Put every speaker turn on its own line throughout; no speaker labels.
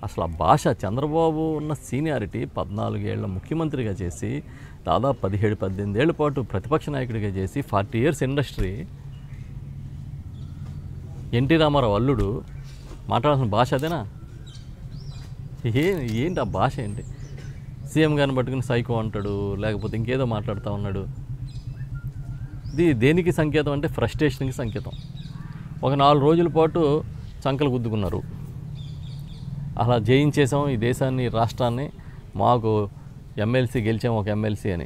అసలు ఆ భాష చంద్రబాబు ఉన్న సీనియారిటీ పద్నాలుగేళ్ల ముఖ్యమంత్రిగా చేసి దాదాపు పదిహేడు పద్దెనిమిది ఏళ్ల పాటు ప్రతిపక్ష నాయకుడిగా చేసి forty years industry NT Rama Rao అల్లుడు మాట్లాడాల్సిన భాష అదేనా ఏ ఏంటి ఆ భాష ఏంటి సీఎం గారిని పట్టుకుని సైకో అంటాడు లేకపోతే ఇంకేదో మాట్లాడుతూ ఉన్నాడు ఇది దేనికి సంకేతం అంటే ఫ్రస్ట్రేషన్కి సంకేతం ఒక నాలుగు రోజుల పాటు చంకలు గుద్దుకున్నారు అలా జయించేసాం ఈ దేశాన్ని రాష్ట్రాన్ని మాకు ఎమ్మెల్సీ గెలిచాం ఒక ఎమ్మెల్సీ అని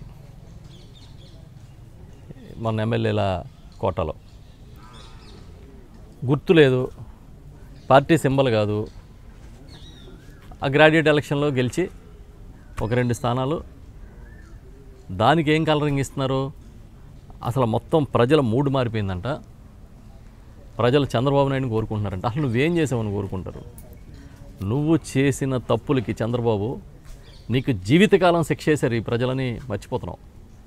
మన ఎమ్మెల్యేల కోటలో గుర్తు లేదు పార్టీ సింబల్ కాదు ఆ గ్రాడ్యుయేట్ ఎలక్షన్లో గెలిచి ఒక రెండు స్థానాలు దానికి ఏం కలరింగ్ ఇస్తున్నారు అసలు మొత్తం ప్రజల మూడు మారిపోయిందంట ప్రజలు చంద్రబాబు నాయుడుని కోరుకుంటున్నారంట అసలు నువ్వేం చేసావని కోరుకుంటారు నువ్వు చేసిన తప్పులకి చంద్రబాబు నీకు జీవితకాలం శిక్ష చేశారు ఈ ప్రజలని మర్చిపోతున్నావు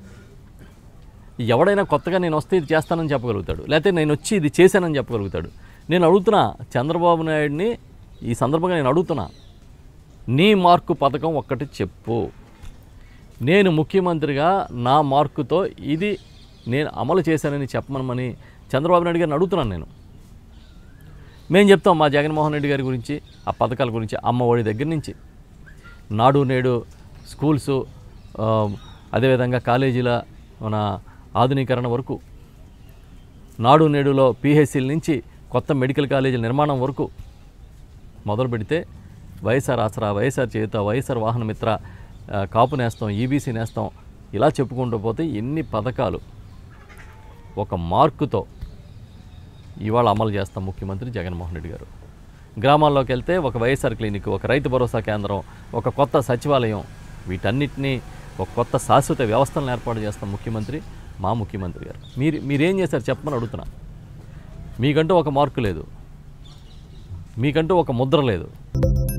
ఎవడైనా కొత్తగా నేను వస్తే ఇది చేస్తానని చెప్పగలుగుతాడు లేకపోతే నేను వచ్చి ఇది చేశానని చెప్పగలుగుతాడు నేను అడుగుతున్నా చంద్రబాబు నాయుడిని ఈ సందర్భంగా నేను అడుగుతున్నా నీ మార్కు పథకం ఒక్కటి చెప్పు నేను ముఖ్యమంత్రిగా నా మార్కుతో ఇది నేను అమలు చేశానని చెప్పమని చంద్రబాబు నాయుడు గారిని అడుగుతున్నాను నేను మేము చెప్తాం మా జగన్మోహన్ రెడ్డి గారి గురించి ఆ పథకాల గురించి అమ్మ ఒడి దగ్గర నుంచి నాడు నేడు స్కూల్స్ ఆ, అదేవిధంగా కాలేజీల మన ఆధునీకరణ వరకు నాడు నేడులో పిహెచ్సిల నుంచి కొత్త మెడికల్ కాలేజీల నిర్మాణం వరకు మొదలు పెడితే వైఎస్ఆర్ ఆసరా వైఎస్ఆర్ చేత వైఎస్ఆర్ వాహన మిత్ర ఆ, కాపు నేస్తాం ఈబీసీ నేస్తాం ఇలా చెప్పుకుంటూ పోతే ఎన్ని పథకాలు ఒక మార్కుతో ఇవాళ అమలు చేస్తాం ముఖ్యమంత్రి జగన్మోహన్ రెడ్డి గారు గ్రామాల్లోకి వెళ్తే ఒక వైఎస్ఆర్ క్లినిక్ ఒక రైతు భరోసా కేంద్రం ఒక కొత్త సచివాలయం వీటన్నిటినీ ఒక కొత్త శాశ్వత వ్యవస్థలను ఏర్పాటు చేస్తాం ముఖ్యమంత్రి మా ముఖ్యమంత్రి గారు మీరు మీరేం చేశారు చెప్పమని అడుగుతున్నా మీకంటూ ఒక మార్కు లేదు మీకంటూ ఒక ముద్ర లేదు